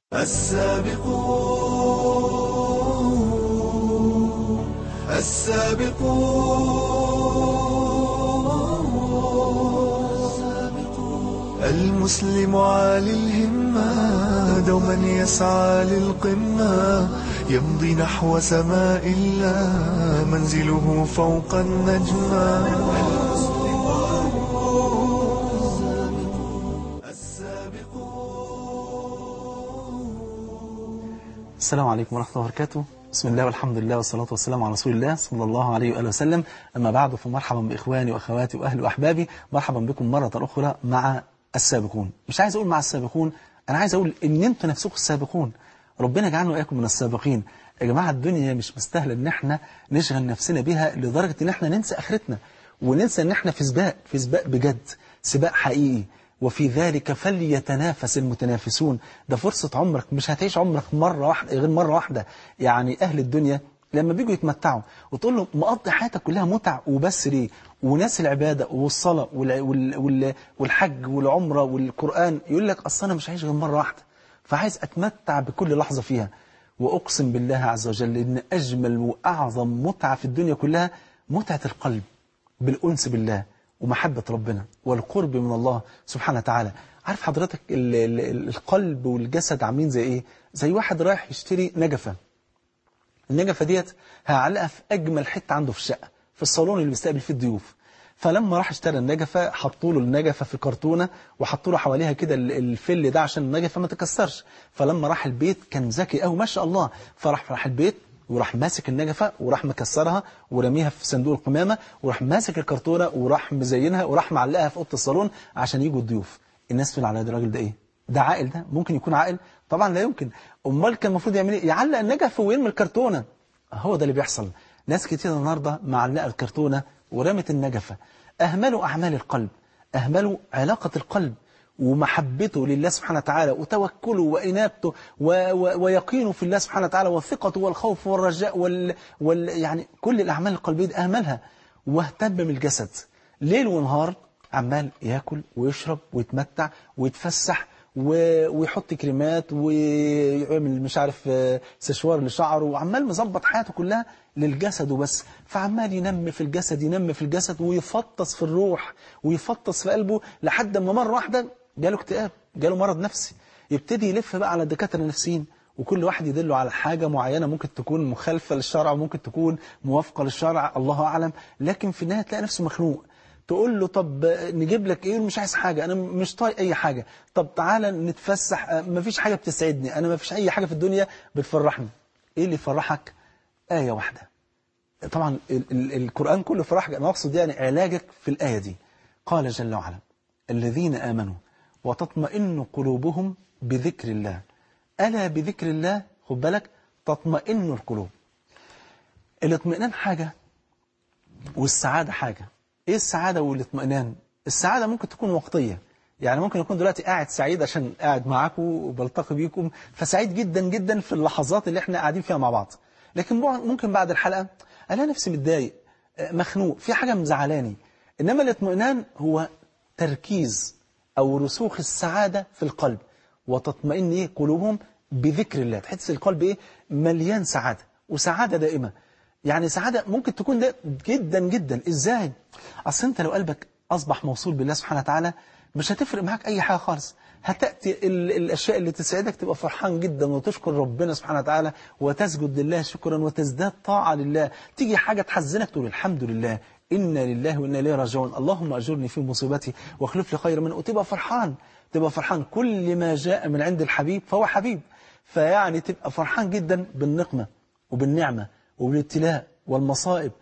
السابقون السابقون المسلم عالي الهمة دوما يسعى للقمة يمضي نحو سماء الله منزله فوق النجمة السلام عليكم ورحمة الله وبركاته بسم الله والحمد لله والصلاة والسلام على رسول الله صلى الله عليه وآله وسلم أما بعد فمرحبا بإخواني وأخواتي وأهلي وأحبابي مرحبا بكم مرة أخرى مع السابقون مش عايز أقول مع السابقون أنا عايز أقول إن أنتوا نفسكم السابقون ربنا جعلنا وإياكم من السابقين يا جماعة الدنيا مش مستاهلة إن إحنا نشغل نفسنا بيها لدرجة إن إحنا ننسى آخرتنا وننسى إن إحنا في سباق في سباق بجد سباق حقيقي وفي ذلك فليتنافس المتنافسون ده فرصة عمرك مش هتعيش عمرك مرة واحدة غير مرة واحدة يعني أهل الدنيا لما بيجوا يتمتعوا وتقول له مقضي حياتك كلها متع وبس ليه وناس العبادة والصلاة وال وال وال والحج والعمرة والقرآن يقول لك أصل أنا مش عايش غير مرة واحدة فعايز أتمتع بكل لحظة فيها وأقسم بالله عز وجل إن أجمل وأعظم متعة في الدنيا كلها متعة القلب بالأنس بالله ومحبة ربنا والقرب من الله سبحانه وتعالى عارف حضرتك ال ال القلب والجسد عاملين زي ايه زي واحد رايح يشتري نجفة النجفة ديت هعلقها في أجمل حتة عنده في الشقة في الصالون اللي بيستقبل فيه الضيوف فلما راح اشترى النجفة حطوا له النجفة في كرتونة وحطوا له حواليها كده الفل ده عشان النجفة ما تكسرش فلما راح البيت كان ذكي قوي ما شاء الله فراح راح البيت وراح ماسك النجفة وراح مكسرها ورميها في صندوق القمامة وراح ماسك الكرتونة وراح مزينها وراح معلقها في أوضة الصالون عشان يجوا الضيوف الناس تقول على الراجل ده إيه ده عاقل ده ممكن يكون عاقل طبعا لا يمكن أمال كان المفروض يعمل إيه يعلق النجفة ويرمي الكرتونة هو ده اللي بيحصل ناس كتير النهاردة معلقة الكرتونة ورمت النجفة أهملوا أعمال القلب أهملوا علاقة القلب ومحبته لله سبحانه وتعالى وتوكله وإنابته و و ويقينه في الله سبحانه وتعالى وثقته والخوف والرجاء وال وال يعني كل الأعمال القلبية دي أهملها واهتم بالجسد ليل ونهار عمال ياكل ويشرب ويتمتع ويتفسح ويحط كريمات ويعمل مش عارف سشوار لشعره وعمال مظبط حياته كلها للجسد وبس فعمال ينمي في الجسد ينمي في الجسد ويفطس في الروح ويفطس في قلبه لحد ما مرة واحدة جاله اكتئاب جاله مرض نفسي يبتدي يلف بقى على الدكاتره النفسيين وكل واحد يدله على حاجة معينة ممكن تكون مخالفة للشرع وممكن تكون موافقة للشرع الله أعلم لكن في النهاية تلاقي نفسه مخنوق تقول له طب نجيب لك ايه مش عايز حاجة انا مش طايق اي حاجة طب تعالى نتفسح مفيش حاجة بتسعدني انا مفيش اي حاجة في الدنيا بتفرحني ايه اللي يفرحك آية واحدة طبعا ال ال القرآن كله فرحك انا اقصد يعني علاجك في الآية دي قال جل وعلا الذين آمنوا وتطمئن قلوبهم بذكر الله ألا بذكر الله خد بالك تطمئن القلوب الاطمئنان حاجة والسعادة حاجة ايه السعادة والاطمئنان السعادة ممكن تكون وقتية يعني ممكن يكون دلوقتي قاعد سعيد عشان قاعد معاكم وبلتقي بيكم فسعيد جدا جدا في اللحظات اللي احنا قاعدين فيها مع بعض لكن ممكن بعد الحلقة الاقي نفسي متضايق مخنوق في حاجة مزعلاني انما الاطمئنان هو تركيز أو رسوخ السعادة في القلب وتطمئن إيه قلوبهم بذكر الله تحس القلب إيه مليان سعادة وسعادة دائمة يعني سعادة ممكن تكون ده جدا جدا إزاي أصل أنت لو قلبك أصبح موصول بالله سبحانه وتعالى مش هتفرق معاك أي حاجة خالص هتأتي الأشياء اللي تسعدك تبقى فرحان جدا وتشكر ربنا سبحانه وتعالى وتسجد لله شكرا وتزداد طاعة لله تيجي حاجة تحزنك تقول الحمد لله إنا لله وإنا إليه راجعون اللهم أجرني في مصيبتي واخلف لي خير منه وتبقى فرحان تبقى فرحان كل ما جاء من عند الحبيب فهو حبيب فيعني تبقى فرحان جدا بالنقمة وبالنعمة وبالابتلاء والمصائب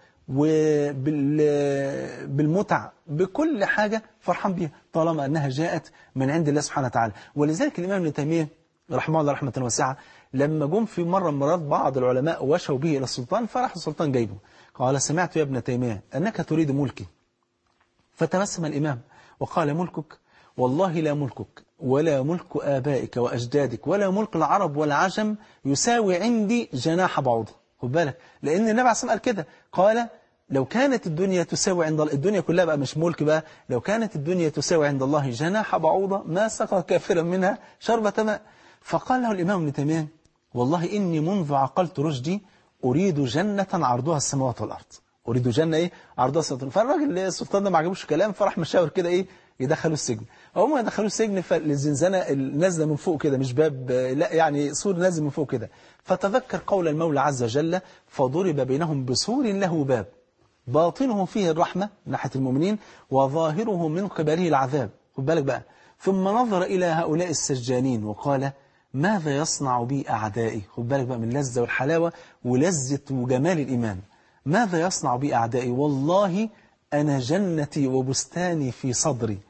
وبالمتع بكل حاجة فرحان بيها طالما أنها جاءت من عند الله سبحانه وتعالى ولذلك الإمام ابن تيمية رحمه الله رحمة واسعة لما جم في مرة مرات بعض العلماء وشوا به إلى السلطان فراح السلطان جايبه قال سمعت يا ابن تيمية أنك تريد ملكي فتبسم الإمام وقال ملكك والله لا ملكك ولا ملك آبائك وأجدادك ولا ملك العرب والعجم يساوي عندي جناح بعوضة خد بالك لأن النبي عليه الصلاة قال كده قال لو كانت الدنيا تساوي عند الله الدنيا كلها بقى مش ملك بقى لو كانت الدنيا تساوي عند الله جناح بعوضة ما سقى كافرا منها شربة ماء فقال له الإمام ابن تيمية والله إني منذ عقلت رشدي أريد جنة عرضها السماوات والأرض أريد جنة إيه عرضها السماوات والأرض فالراجل السلطان ده ما عجبوش الكلام فراح مشاور كده إيه يدخلوا السجن هم يدخلوا السجن فالزنزانة نازلة من فوق كده مش باب لا يعني سور نازل من فوق كده فتذكر قول المولى عز وجل فضرب بينهم بسور له باب باطنه فيه الرحمة من ناحية المؤمنين وظاهره من قبله العذاب خد بالك بقى ثم نظر إلى هؤلاء السجانين وقال ماذا يصنع بي أعدائي خد بالك بقى من اللذة والحلاوة ولذة وجمال الإيمان ماذا يصنع بي أعدائي والله أنا جنتي وبستاني في صدري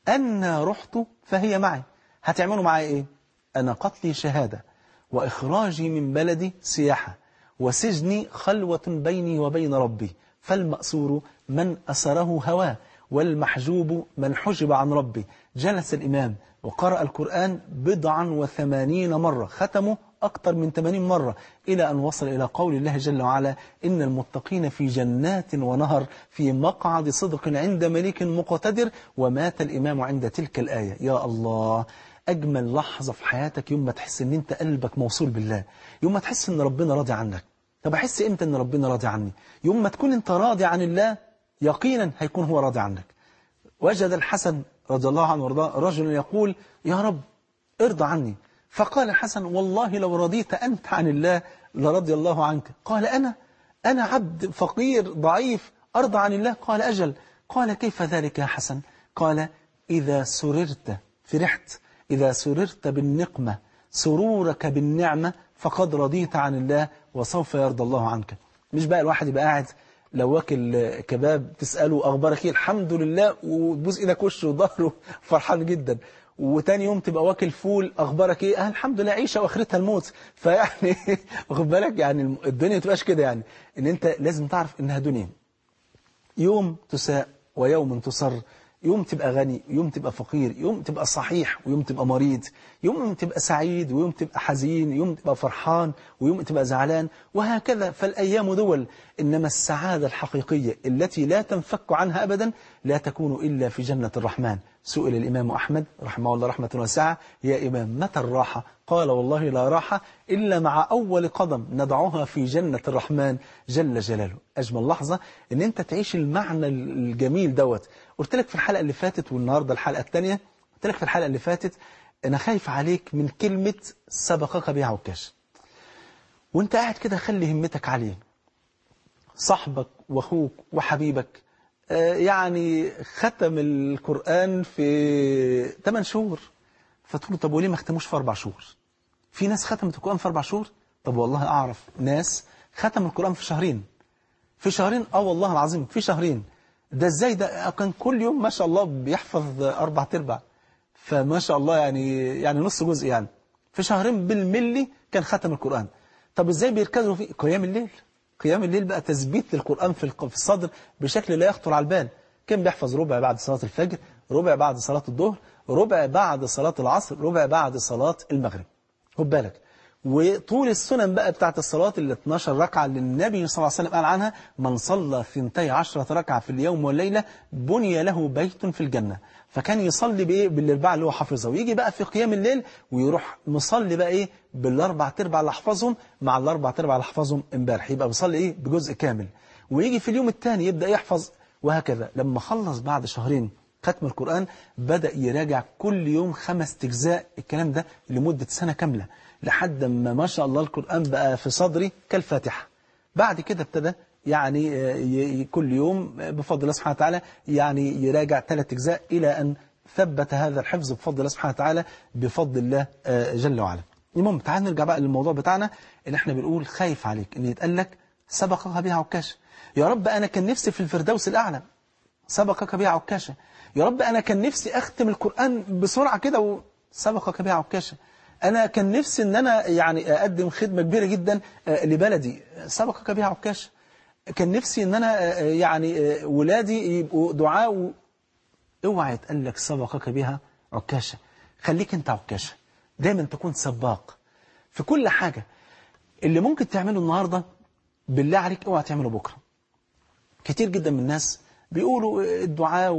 أنا رحت فهي معي هتعملوا معي إيه أنا قتلي شهادة وإخراجي من بلدي سياحة وسجني خلوة بيني وبين ربي فالمأسور من أسره هواه والمحجوب من حجب عن ربي جلس الإمام وقرأ القرآن بضعا وثمانين مرة ختمه أكثر من 80 مرة إلى أن وصل إلى قول الله جل وعلا إن المتقين في جنات ونهر في مقعد صدق عند مليك مقتدر ومات الإمام عند تلك الآية يا الله أجمل لحظة في حياتك يوم ما تحس أن أنت قلبك موصول بالله يوم ما تحس أن ربنا راضي عنك طب أحس إمتى أن ربنا راضي عني يوم ما تكون أنت راضي عن الله يقينا هيكون هو راضي عنك وجد الحسن رضي الله عنه وارضاه رجل يقول يا رب ارضى عني فقال الحسن والله لو رضيت أنت عن الله لرضي الله عنك قال أنا أنا عبد فقير ضعيف أرضى عن الله قال أجل قال كيف ذلك يا حسن قال إذا سررت فرحت إذا سررت بالنقمة سرورك بالنعمة فقد رضيت عن الله وسوف يرضى الله عنك مش بقى الواحد يبقى قاعد لو واكل كباب تسأله أخبارك إيه الحمد لله وتبوس إيدك وشه وظهره فرحان جدا وتاني يوم تبقى واكل فول أخبارك إيه آه الحمد لله عيشة وآخرتها الموت فيعني واخد بالك يعني الدنيا ما تبقاش كده يعني إن أنت لازم تعرف إنها دنيا يوم تساء ويوم تصر يوم تبقى غني يوم تبقى فقير يوم تبقى صحيح ويوم تبقى مريض يوم تبقى سعيد ويوم تبقى حزين يوم تبقى فرحان ويوم تبقى زعلان وهكذا فالأيام دول إنما السعادة الحقيقية التي لا تنفك عنها أبدا لا تكون إلا في جنة الرحمن سئل الإمام أحمد رحمه الله رحمة واسعة يا إمام متى الراحة قال والله لا راحة إلا مع أول قدم ندعوها في جنة الرحمن جل جلاله أجمل لحظة أن أنت تعيش المعنى الجميل دوت قلت لك في الحلقة اللي فاتت والنهاردة الحلقة الثانية قلت لك في الحلقة اللي فاتت أنا خايف عليك من كلمة سبقك بها عكاش وانت قاعد كده خلي همتك عليه صاحبك واخوك وحبيبك يعني ختم القرآن في 8 شهور فتقول طب وليه ما ختموش في أربع شهور في ناس ختمت القرآن في أربع شهور طب والله أعرف ناس ختم القرآن في شهرين في شهرين اه والله العظيم في شهرين ده ازاي ده كان كل يوم ما شاء الله بيحفظ أربع تربع فما شاء الله يعني يعني نص جزء يعني في شهرين بالملي كان ختم القرآن طب ازاي بيركزوا في قيام الليل قيام الليل بقى تثبيت للقرآن في في الصدر بشكل لا يخطر على البال كان بيحفظ ربع بعد صلاة الفجر ربع بعد صلاة الظهر ربع بعد صلاة العصر ربع بعد صلاة المغرب خد بالك وطول السنن بقى بتاعت الصلاة اللي 12 ركعة اللي النبي صلى الله عليه وسلم قال عنها من صلى ثنتي عشرة ركعة في اليوم والليلة بني له بيت في الجنة فكان يصلي بايه بالارباع اللي هو حافظها ويجي بقى في قيام الليل ويروح مصلي بقى ايه بالاربع تربع اللي حفظهم مع الاربع تربع اللي حفظهم امبارح يبقى بيصلي ايه بجزء كامل ويجي في اليوم الثاني يبدا يحفظ وهكذا لما خلص بعد شهرين ختم القرآن بدأ يراجع كل يوم خمس تجزاء الكلام ده لمدة سنة كاملة لحد ما ما شاء الله القرآن بقى في صدري كالفاتحة بعد كده ابتدى يعني كل يوم بفضل الله سبحانه وتعالى يعني يراجع ثلاث أجزاء إلى أن ثبت هذا الحفظ بفضل الله سبحانه وتعالى بفضل الله جل وعلا المهم تعال نرجع بقى للموضوع بتاعنا ان احنا بنقول خايف عليك ان يتقال لك سبقك بها عكاشة يا رب أنا كان نفسي في الفردوس الأعلى سبقك بها عكاشة يا رب أنا كان نفسي أختم القرآن بسرعة كده وسبقك بها عكاشة أنا كان نفسي أن أنا يعني أقدم خدمة كبيرة جدا لبلدي سبقك بها عكاشة كان نفسي أن أنا يعني ولادي يبقوا دعاء و... اوعى يتقال لك سبقك بها عكاشة خليك أنت عكاشة دايما تكون سباق في كل حاجة اللي ممكن تعمله النهاردة بالله عليك اوعى تعمله بكرة كتير جدا من الناس بيقولوا الدعاء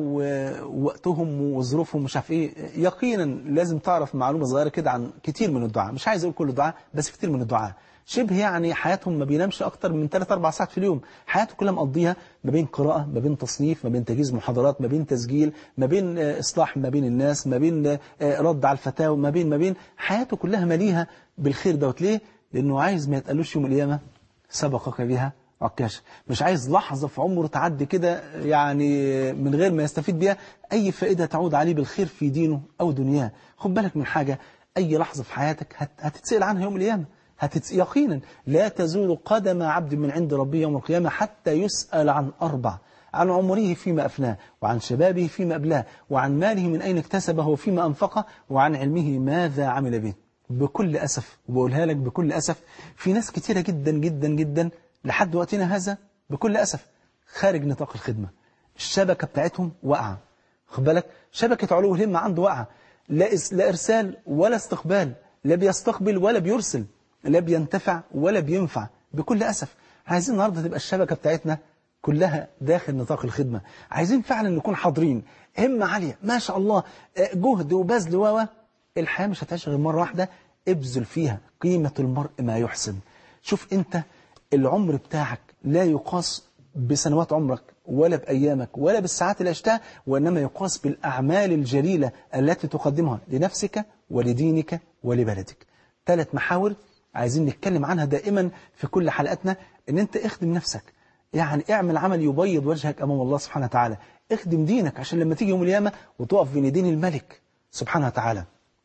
ووقتهم وظروفهم مش عارف ايه يقينا لازم تعرف معلومه صغيره كده عن كتير من الدعاء مش عايز اقول كل الدعاء بس كتير من الدعاء شبه يعني حياتهم ما بينامش اكتر من 3 4 ساعات في اليوم حياته كلها مقضيها ما بين قراءه ما بين تصنيف ما بين تجهيز محاضرات ما بين تسجيل ما بين اصلاح ما بين الناس ما بين رد على الفتاوى ما بين ما بين حياته كلها مليها بالخير دوت ليه لانه عايز ما يتقالوش يوم القيامه سبقك بها عكاش مش عايز لحظة في عمره تعدي كده يعني من غير ما يستفيد بيها أي فائدة تعود عليه بالخير في دينه أو دنياه خد بالك من حاجة أي لحظة في حياتك هت... هتتسأل عنها يوم القيامة هتتس... يقينا لا تزول قدم عبد من عند ربه يوم القيامة حتى يسأل عن أربع عن عمره فيما أفناه وعن شبابه فيما أبلاه وعن ماله من أين اكتسبه وفيما أنفقه وعن علمه ماذا عمل به بكل أسف وبقولها لك بكل أسف في ناس كتيرة جدا جدا جدا لحد وقتنا هذا بكل أسف خارج نطاق الخدمة الشبكة بتاعتهم واقعة خد بالك شبكة علو الهمة عنده واقعة لا, لا إرسال ولا استقبال لا بيستقبل ولا بيرسل لا بينتفع ولا بينفع بكل أسف عايزين النهاردة تبقى الشبكة بتاعتنا كلها داخل نطاق الخدمة عايزين فعلا نكون حاضرين همة عالية ما شاء الله جهد وبذل و الحياة مش هتعيش غير مرة واحدة ابذل فيها قيمة المرء ما يحسن شوف انت العمر بتاعك لا يقاس بسنوات عمرك ولا بأيامك ولا بالساعات اللي عشتها وإنما يقاس بالأعمال الجليلة التي تقدمها لنفسك ولدينك ولبلدك ثلاث محاور عايزين نتكلم عنها دائما في كل حلقاتنا ان انت اخدم نفسك يعني اعمل عمل يبيض وجهك امام الله سبحانه وتعالى اخدم دينك عشان لما تيجي يوم القيامه وتقف بين يدين الملك سبحانه وتعالى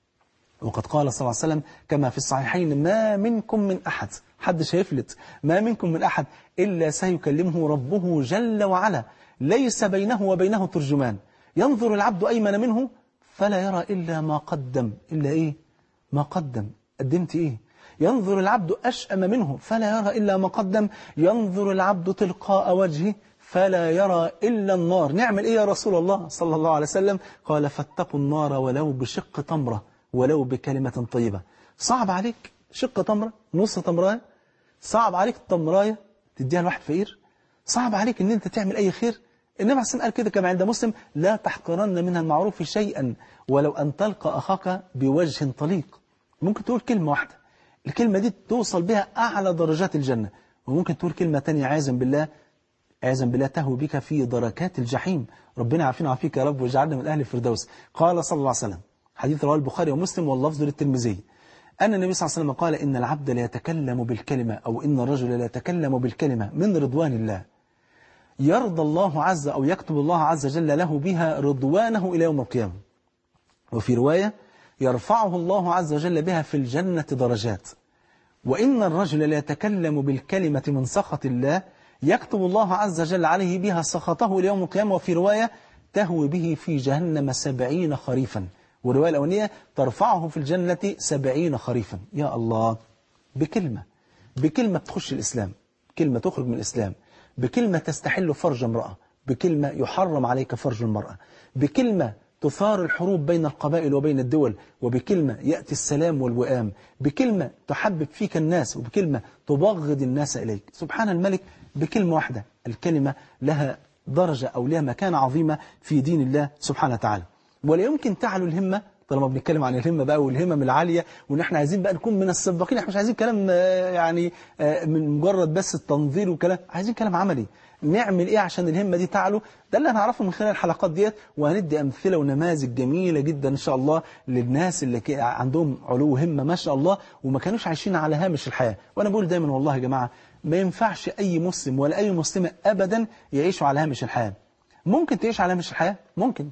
وقد قال صلى الله عليه وسلم كما في الصحيحين ما منكم من أحد حد هيفلت ما منكم من أحد إلا سيكلمه ربه جل وعلا ليس بينه وبينه ترجمان ينظر العبد أيمن منه فلا يرى إلا ما قدم إلا إيه ما قدم قدمت إيه ينظر العبد أشأم منه فلا يرى إلا ما قدم ينظر العبد تلقاء وجهه فلا يرى إلا النار نعمل إيه يا رسول الله صلى الله عليه وسلم قال فاتقوا النار ولو بشق تمرة ولو بكلمة طيبة صعب عليك شق تمرة نص تمراية صعب عليك التمراية تديها لواحد فقير صعب عليك ان انت تعمل اي خير النبي عليه قال كده كما عند مسلم لا تحقرن من المعروف شيئا ولو ان تلقى اخاك بوجه طليق ممكن تقول كلمة واحدة الكلمة دي توصل بها اعلى درجات الجنة وممكن تقول كلمة تانية عايزا بالله عايزا بالله تهوي بك في دركات الجحيم ربنا عافينا وعافيك يا رب واجعلنا من اهل الفردوس قال صلى الله عليه وسلم حديث رواه البخاري ومسلم واللفظ للترمذي أن النبي صلى الله عليه وسلم قال إن العبد لا يتكلم بالكلمة أو إن الرجل لا يتكلم بالكلمة من رضوان الله يرضى الله عز أو يكتب الله عز وجل له بها رضوانه إلى يوم القيامة وفي رواية يرفعه الله عز وجل بها في الجنة درجات وإن الرجل لا يتكلم بالكلمة من سخط الله يكتب الله عز وجل عليه بها سخطه إلى يوم القيامة وفي رواية تهوي به في جهنم سبعين خريفا والرواية الأولانية ترفعه في الجنة سبعين خريفا يا الله بكلمة بكلمة تخش الإسلام كلمة تخرج من الإسلام بكلمة تستحل فرج امرأة بكلمة يحرم عليك فرج المرأة بكلمة تثار الحروب بين القبائل وبين الدول وبكلمة يأتي السلام والوئام بكلمة تحبب فيك الناس وبكلمة تبغض الناس إليك سبحان الملك بكلمة واحدة الكلمة لها درجة أو لها مكانة عظيمة في دين الله سبحانه وتعالى ولا يمكن تعلو الهمة طالما بنتكلم عن الهمة بقى والهمم العالية وان احنا عايزين بقى نكون من السباقين احنا مش عايزين كلام يعني من مجرد بس التنظير وكلام عايزين كلام عملي نعمل ايه عشان الهمة دي تعلو ده اللي هنعرفه من خلال الحلقات ديت وهندي امثلة ونماذج جميلة جدا ان شاء الله للناس اللي عندهم علو همة ما شاء الله وما كانوش عايشين على هامش الحياة وانا بقول دايما والله يا جماعة ما ينفعش اي مسلم ولا اي مسلمة ابدا يعيشوا على هامش الحياة ممكن تعيش على هامش الحياة ممكن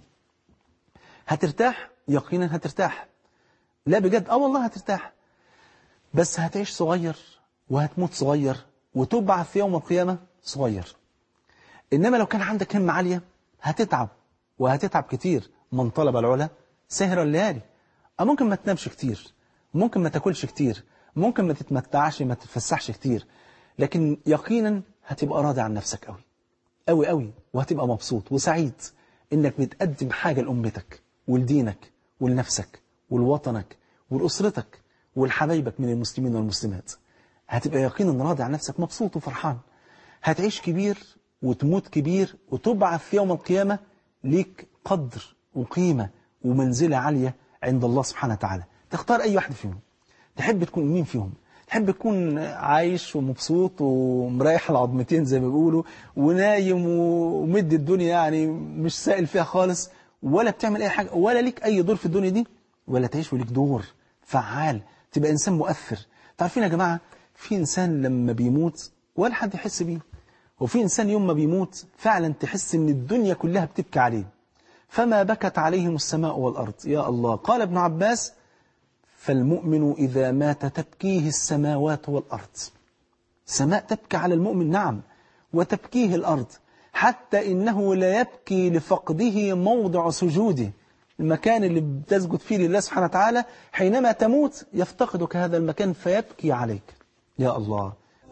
هترتاح يقينا هترتاح لا بجد اه والله هترتاح بس هتعيش صغير وهتموت صغير وتبعث يوم القيامة صغير إنما لو كان عندك همة عالية هتتعب وهتتعب كتير من طلب العلا سهر الليالي أو ممكن ما تنامش كتير ممكن ما تاكلش كتير ممكن ما تتمتعش ما تتفسحش كتير لكن يقينا هتبقى راضي عن نفسك قوي قوي قوي وهتبقى مبسوط وسعيد إنك بتقدم حاجة لأمتك ولدينك ولنفسك ولوطنك ولأسرتك ولحبايبك من المسلمين والمسلمات هتبقى يقينا راضي عن نفسك مبسوط وفرحان هتعيش كبير وتموت كبير وتبعث يوم القيامة ليك قدر وقيمة ومنزلة عالية عند الله سبحانه وتعالى تختار أي واحد فيهم تحب تكون مين فيهم تحب تكون عايش ومبسوط ومريح العظمتين زي ما بيقولوا ونايم ومد الدنيا يعني مش سائل فيها خالص ولا بتعمل أي حاجة ولا ليك أي دور في الدنيا دي ولا تعيش وليك دور فعال تبقى إنسان مؤثر تعرفين يا جماعة في إنسان لما بيموت ولا حد يحس بيه وفي إنسان يوم ما بيموت فعلا تحس إن الدنيا كلها بتبكي عليه فما بكت عليهم السماء والأرض يا الله قال ابن عباس فالمؤمن إذا مات تبكيه السماوات والأرض السماء تبكي على المؤمن نعم وتبكيه الأرض حتى إنه لا يبكي لفقده موضع سجوده المكان اللي بتسجد فيه لله سبحانه وتعالى حينما تموت يفتقدك هذا المكان فيبكي عليك يا الله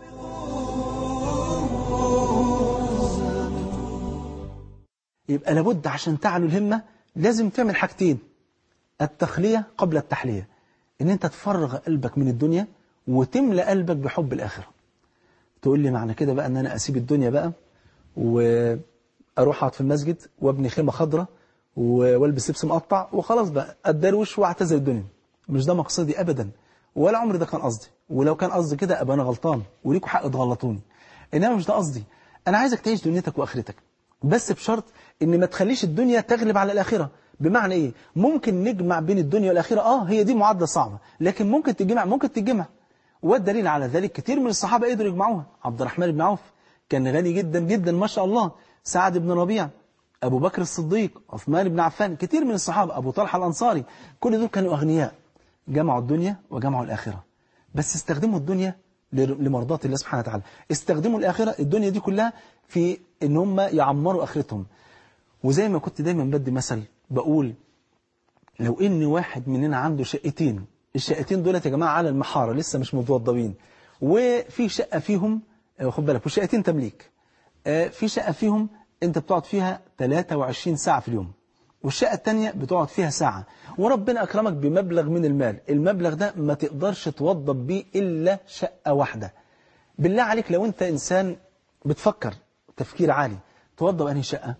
يبقى لابد عشان تعلو الهمة لازم تعمل حاجتين التخلية قبل التحلية ان انت تفرغ قلبك من الدنيا وتملى قلبك بحب الآخرة تقول لي معنى كده بقى ان انا اسيب الدنيا بقى واروح اقعد في المسجد وابني خيمة خضراء والبس لبس مقطع وخلاص بقى ادروش واعتزل الدنيا مش ده مقصدي ابدا ولا عمري ده كان قصدي ولو كان قصدي كده ابقى انا غلطان وليكوا حق تغلطوني انما مش ده قصدي انا عايزك تعيش دنيتك واخرتك بس بشرط ان ما تخليش الدنيا تغلب على الاخره بمعنى ايه ممكن نجمع بين الدنيا والاخره اه هي دي معادله صعبه لكن ممكن تجمع ممكن تتجمع والدليل على ذلك كتير من الصحابه قدروا يجمعوها عبد الرحمن بن عوف كان غني جدا جدا ما شاء الله سعد بن ربيع ابو بكر الصديق عثمان بن عفان كتير من الصحابه ابو طلحه الانصاري كل دول كانوا اغنياء جمعوا الدنيا وجمعوا الاخره بس استخدموا الدنيا لمرضاة الله سبحانه وتعالى استخدموا الآخرة الدنيا دي كلها في ان هم يعمروا آخرتهم وزي ما كنت دايما بدي مثل بقول لو ان واحد مننا عنده شقتين الشقتين دولت يا جماعة على المحارة لسه مش متوضبين وفي شقة فيهم خد بالك وشقتين تمليك في شقة فيهم انت بتقعد فيها 23 ساعة في اليوم والشقة التانية بتقعد فيها ساعة وربنا أكرمك بمبلغ من المال المبلغ ده ما تقدرش توضب بيه إلا شقة واحدة بالله عليك لو أنت إنسان بتفكر تفكير عالي توضب أنهي شقة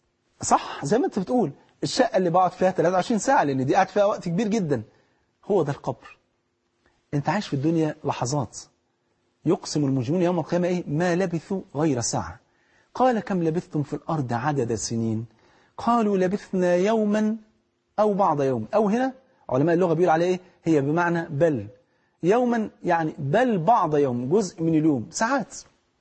صح زي ما أنت بتقول الشقة اللي بقعد فيها 23 ساعة لأن دي قاعد فيها وقت كبير جدا هو ده القبر أنت عايش في الدنيا لحظات يقسم المجرمون يوم القيامة إيه ما لبثوا غير ساعة قال كم لبثتم في الأرض عدد سنين قالوا لبثنا يوما أو بعض يوم أو هنا علماء اللغة بيقول عليه إيه هي بمعنى بل يوما يعني بل بعض يوم جزء من اليوم ساعات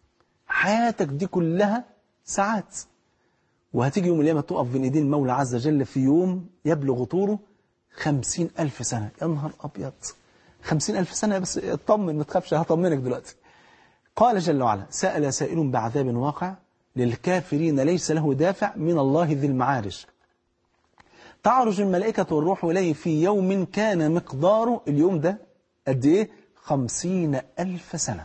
حياتك دي كلها ساعات وهتيجي يوم القيامة تقف بين ايدين المولى عز وجل في يوم يبلغ طوله خمسين ألف سنة يا نهار أبيض خمسين ألف سنة بس اطمن ما تخافش هطمنك دلوقتي قال جل وعلا سأل سائل بعذاب واقع للكافرين ليس له دافع من الله ذي المعارج تعرج الملائكة والروح إليه في يوم كان مقداره اليوم ده قد إيه خمسين ألف سنة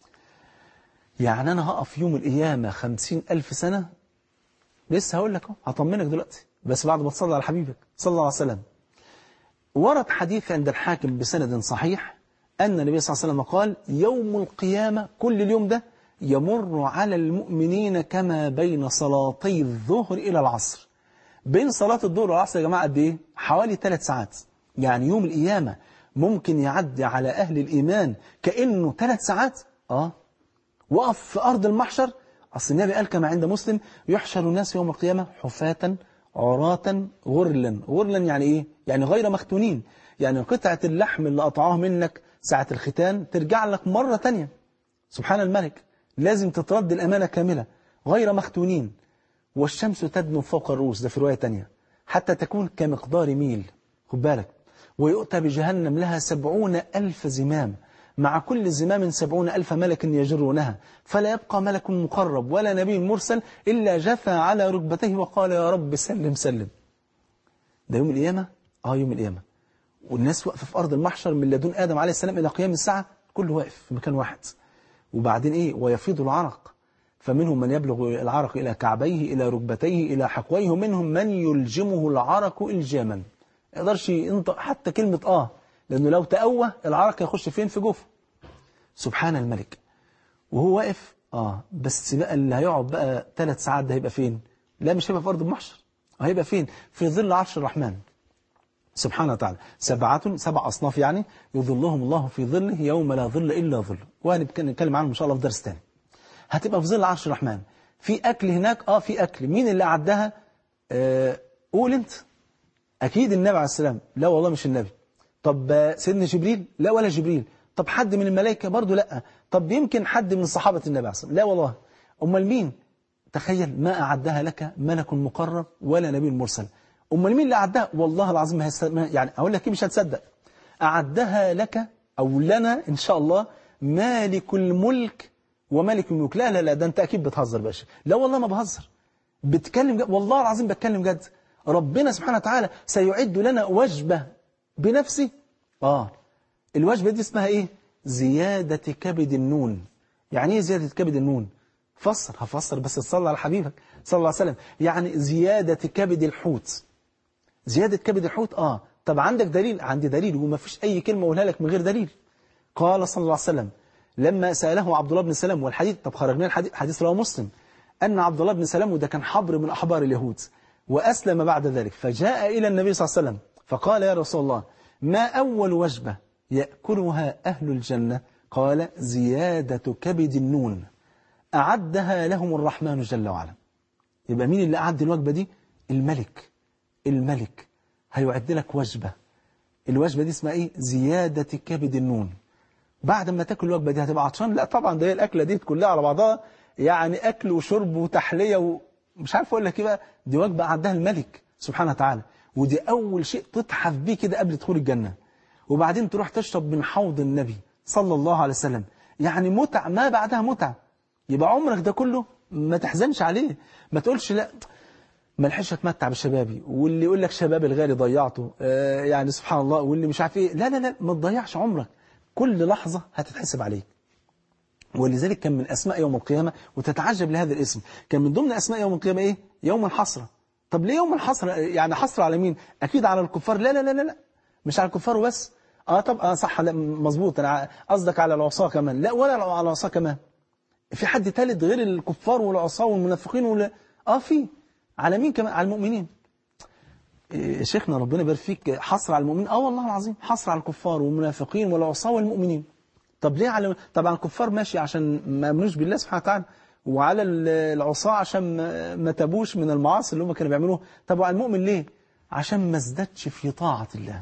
يعني أنا هقف يوم القيامة خمسين ألف سنة لسه هقول لك هطمنك دلوقتي بس بعد ما تصلي على حبيبك صلى الله عليه وسلم ورد حديث عند الحاكم بسند صحيح أن النبي صلى الله عليه وسلم قال يوم القيامة كل اليوم ده يمر على المؤمنين كما بين صلاتي الظهر إلى العصر بين صلاة الظهر والعصر يا جماعة قد إيه؟ حوالي ثلاث ساعات يعني يوم القيامة ممكن يعدي على أهل الإيمان كأنه ثلاث ساعات آه وقف في أرض المحشر أصل النبي قال كما عند مسلم يحشر الناس يوم القيامة حفاة عراة غرلا غرلا يعني إيه؟ يعني غير مختونين يعني قطعة اللحم اللي قطعوها منك ساعة الختان ترجع لك مرة تانية سبحان الملك لازم تترد الأمانة كاملة غير مختونين والشمس تدنو فوق الرؤوس ده في رواية تانية حتى تكون كمقدار ميل خد بالك ويؤتى بجهنم لها سبعون ألف زمام مع كل زمام سبعون ألف ملك يجرونها فلا يبقى ملك مقرب ولا نبي مرسل إلا جثى على ركبتيه وقال يا رب سلم سلم ده يوم القيامة آه يوم القيامة والناس واقفة في أرض المحشر من لدن آدم عليه السلام إلى قيام الساعة كله واقف في مكان واحد وبعدين إيه ويفيض العرق فمنهم من يبلغ العرق إلى كعبيه إلى ركبتيه إلى حقويه ومنهم من يلجمه العرق إلجاما ما يقدرش ينطق حتى كلمة آه لأنه لو تقوى العرق يخش فين في جوفه سبحان الملك وهو واقف اه بس بقى اللي هيقعد بقى ثلاث ساعات ده هيبقى فين لا مش هيبقى في ارض المحشر هيبقى فين في ظل عرش الرحمن سبحانه وتعالى سبعة سبع أصناف يعني يظلهم الله في ظله يوم لا ظل إلا ظله وهنتكلم عنهم إن شاء الله في درس تاني هتبقى في ظل عرش الرحمن في أكل هناك آه في أكل مين اللي أعدها آه قول أنت أكيد النبي عليه السلام لا والله مش النبي طب سيدنا جبريل لا ولا جبريل طب حد من الملائكة برضه لا طب يمكن حد من صحابة النبي عليه السلام لا والله أمال مين تخيل ما أعدها لك ملك مقرب ولا نبي مرسل أمال مين اللي أعدها والله العظيم ما هست... يعني أقول لك إيه مش هتصدق أعدها لك أو لنا إن شاء الله مالك الملك وملك الملوك لا لا لا ده أنت أكيد بتهزر باشا لا والله ما بهزر بتكلم جد والله العظيم بتكلم جد ربنا سبحانه وتعالى سيعد لنا وجبة بنفسه آه الوجبة دي اسمها إيه زيادة كبد النون يعني إيه زيادة كبد النون فسر هفسر بس تصلى على حبيبك صلى الله عليه وسلم يعني زيادة كبد الحوت زيادة كبد الحوت آه طب عندك دليل عندي دليل وما فيش أي كلمة أقولها لك من غير دليل قال صلى الله عليه وسلم لما سأله عبد الله بن سلام والحديث طب خرجنا الحديث حديث رواه مسلم أن عبد الله بن سلام وده كان حبر من أحبار اليهود وأسلم بعد ذلك فجاء إلى النبي صلى الله عليه وسلم فقال يا رسول الله ما أول وجبة يأكلها أهل الجنة قال زيادة كبد النون أعدها لهم الرحمن جل وعلا يبقى مين اللي أعد الوجبة دي الملك الملك هيعد لك وجبة الوجبة دي اسمها إيه زيادة كبد النون بعد ما تاكل الوجبة دي هتبقى عطشان لا طبعا ده هي الأكلة دي كلها على بعضها يعني أكل وشرب وتحلية ومش عارف أقول لك إيه بقى دي وجبة أعدها الملك سبحانه وتعالى ودي أول شيء تتحف بيه كده قبل دخول الجنة وبعدين تروح تشرب من حوض النبي صلى الله عليه وسلم يعني متع ما بعدها متع يبقى عمرك ده كله ما تحزنش عليه ما تقولش لا ما لحقش اتمتع بشبابي واللي يقول لك شباب الغالي ضيعته آه يعني سبحان الله واللي مش عارف ايه لا لا لا ما تضيعش عمرك كل لحظة هتتحسب عليك ولذلك كان من أسماء يوم القيامة وتتعجب لهذا الاسم كان من ضمن أسماء يوم القيامة إيه يوم الحسرة طب ليه يوم الحسرة يعني حسرة على مين أكيد على الكفار لا لا لا لا, لا. مش على الكفار وبس اه طب اه صح لا مظبوط انا قصدك على العصاة كمان لا ولا على العصاة كمان في حد ثالث غير الكفار والعصاة والمنافقين ولا اه في على مين كمان على المؤمنين إيه شيخنا ربنا يبارك فيك حصر على المؤمنين اه والله العظيم حصر على الكفار والمنافقين والعصاة والمؤمنين طب ليه على طبعا الكفار ماشي عشان ما امنوش بالله سبحانه وتعالى وعلى العصاة عشان ما تابوش من المعاصي اللي هم كانوا بيعملوها طب وعلى المؤمن ليه عشان ما ازدادش في طاعة الله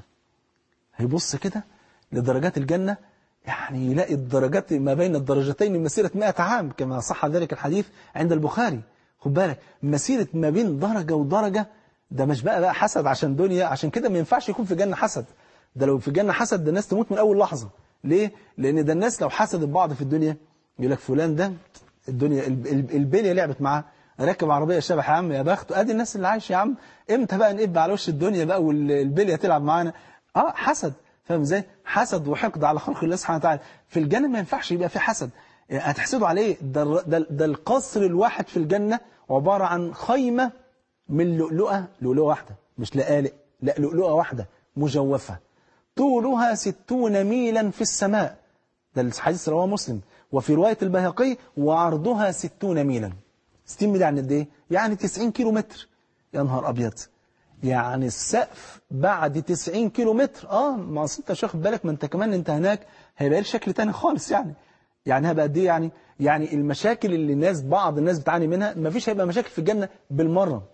هيبص كده لدرجات الجنة يعني يلاقي الدرجات ما بين الدرجتين مسيرة 100 عام كما صح ذلك الحديث عند البخاري خد بالك مسيرة ما بين درجة ودرجة ده مش بقى بقى حسد عشان دنيا عشان كده ما ينفعش يكون في جنة حسد ده لو في جنة حسد ده الناس تموت من أول لحظة ليه؟ لأن ده الناس لو حسدت بعض في الدنيا يقول لك فلان ده الدنيا البلية لعبت معاه راكب عربية شبح يا عم يا بخته ادي الناس اللي عايش يا عم امتى بقى نقب على وش الدنيا بقى والبلية تلعب معانا اه حسد فاهم ازاي حسد وحقد على خلق الله سبحانه وتعالى في الجنة ما ينفعش يبقى في حسد هتحسدوا على ايه ده, ده, ده القصر الواحد في الجنة عبارة عن خيمة من لؤلؤة لؤلؤة واحدة مش لقالق لا لؤلؤة واحدة مجوفة طولها ستون ميلا في السماء ده الحديث رواه مسلم وفي رواية البيهقي وعرضها ستون ميلا 60 ميل يعني قد ايه؟ يعني 90 كيلو متر يا نهار أبيض يعني السقف بعد 90 كيلو متر اه ما اصل انت مش واخد بالك ما انت كمان انت هناك هيبقى لك شكل تاني خالص يعني يعني هيبقى قد ايه يعني يعني المشاكل اللي الناس بعض الناس بتعاني منها ما فيش هيبقى مشاكل في الجنة بالمرة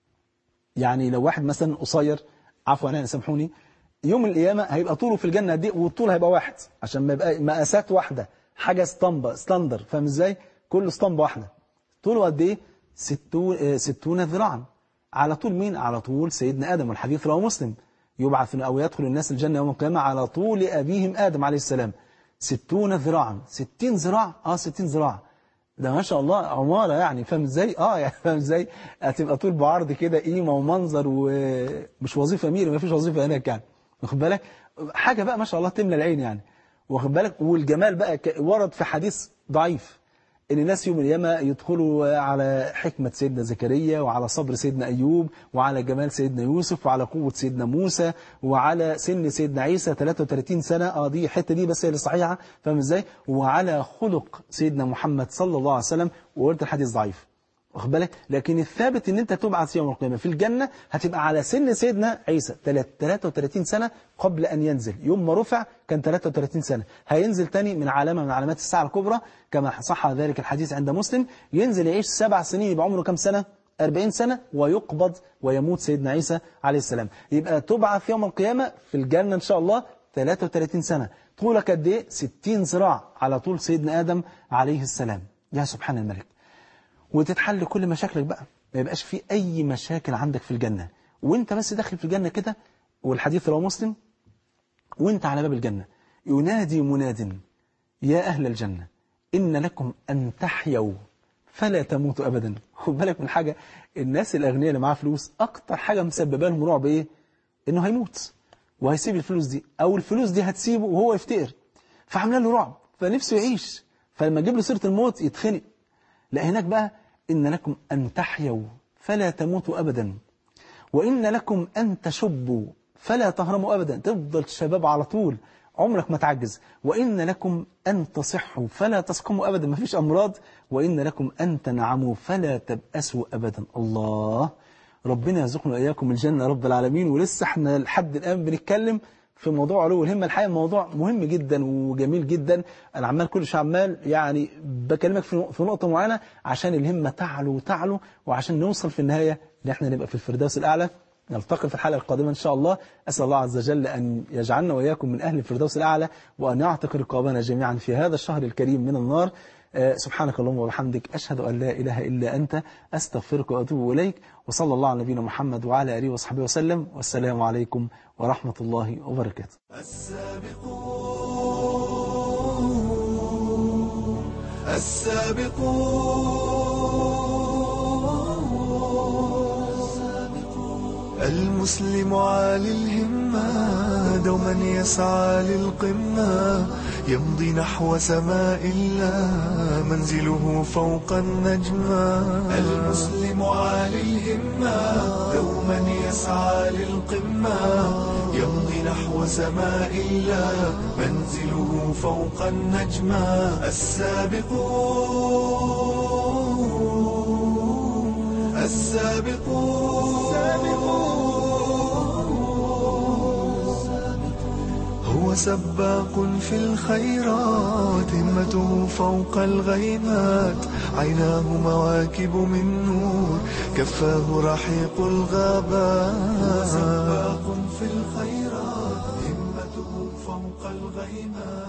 يعني لو واحد مثلا قصير عفوا انا سامحوني يوم القيامة هيبقى طوله في الجنة قد ايه والطول هيبقى واحد عشان ما يبقى مقاسات واحدة حاجة اسطمبة ستاندر فاهم ازاي كل اسطمبة واحدة طوله قد ايه ستون, ستون ذراعا على طول مين على طول سيدنا آدم والحديث رواه مسلم يبعث أو يدخل الناس الجنة يوم القيامة على طول أبيهم آدم عليه السلام ستون ذراعا ستين ذراع اه ستين ذراع ده ما شاء الله عمارة يعني فاهم ازاي اه يعني فاهم ازاي هتبقى طول بعرض كده قيمة ومنظر ومش وظيفة أميرة ما فيش وظيفة هناك يعني واخد بالك حاجة بقى ما شاء الله تملى العين يعني واخد بالك والجمال بقى ورد في حديث ضعيف ان الناس يوم القيامه يدخلوا على حكمه سيدنا زكريا وعلى صبر سيدنا ايوب وعلى جمال سيدنا يوسف وعلى قوه سيدنا موسى وعلى سن سيدنا عيسى 33 سنه اه دي الحته دي بس هي اللي صحيحه فاهم ازاي وعلى خلق سيدنا محمد صلى الله عليه وسلم وقلت الحديث ضعيف واخد بالك لكن الثابت ان انت تبعث يوم القيامه في الجنه هتبقى على سن سيدنا عيسى 33 سنه قبل ان ينزل يوم ما رفع كان 33 سنه هينزل تاني من علامه من علامات الساعه الكبرى كما صح ذلك الحديث عند مسلم ينزل يعيش سبع سنين يبقى عمره كام سنه 40 سنة ويقبض ويموت سيدنا عيسى عليه السلام يبقى تبعث يوم القيامة في الجنة إن شاء الله 33 سنة طولك قد إيه 60 ذراع على طول سيدنا آدم عليه السلام يا سبحان الملك وتتحل كل مشاكلك بقى ما يبقاش في أي مشاكل عندك في الجنة وانت بس داخل في الجنة كده والحديث رواه مسلم وانت على باب الجنة ينادي مناد يا أهل الجنة إن لكم أن تحيوا فلا تموتوا أبدا خد بالك من حاجة الناس الأغنياء اللي معاه فلوس أكتر حاجة مسببة لهم رعب إيه إنه هيموت وهيسيب الفلوس دي أو الفلوس دي هتسيبه وهو يفتقر فعامله له رعب فنفسه يعيش فلما تجيب له سيرة الموت يتخنق لا هناك بقى إن لكم أن تحيوا فلا تموتوا أبدا وإن لكم أن تشبوا فلا تهرموا أبدا تفضل شباب على طول عمرك ما تعجز وإن لكم أن تصحوا فلا تسقموا أبدا ما فيش أمراض وإن لكم أن تنعموا فلا تبأسوا أبدا الله ربنا يرزقنا وإياكم الجنة رب العالمين ولسه احنا لحد الآن بنتكلم في موضوع علو الهمة الحقيقة موضوع مهم جدا وجميل جدا أنا عمال كل شيء عمال يعني بكلمك في نقطة معينة عشان الهمة تعلو وتعلو وعشان نوصل في النهاية إن احنا نبقى في الفردوس الأعلى نلتقي في الحلقة القادمة إن شاء الله أسأل الله عز وجل أن يجعلنا وإياكم من أهل الفردوس الأعلى وأن يعتق رقابنا جميعا في هذا الشهر الكريم من النار سبحانك اللهم وبحمدك أشهد أن لا إله إلا أنت أستغفرك وأتوب إليك وصلى الله على نبينا محمد وعلى آله وصحبه وسلم والسلام عليكم ورحمة الله وبركاته السابقون السابقون المسلم عالي الهمة دوما يسعى للقمة يمضي نحو سماء الله منزله فوق النجمة المسلم عالي الهمة دوما يسعى للقمة يمضي نحو سماء الله منزله فوق النجمة السابقون السابقون هو سباق في الخيرات همته فوق الغيمات عيناه مواكب من نور كفاه رحيق الغابات هو سباق في الخيرات همته فوق الغيمات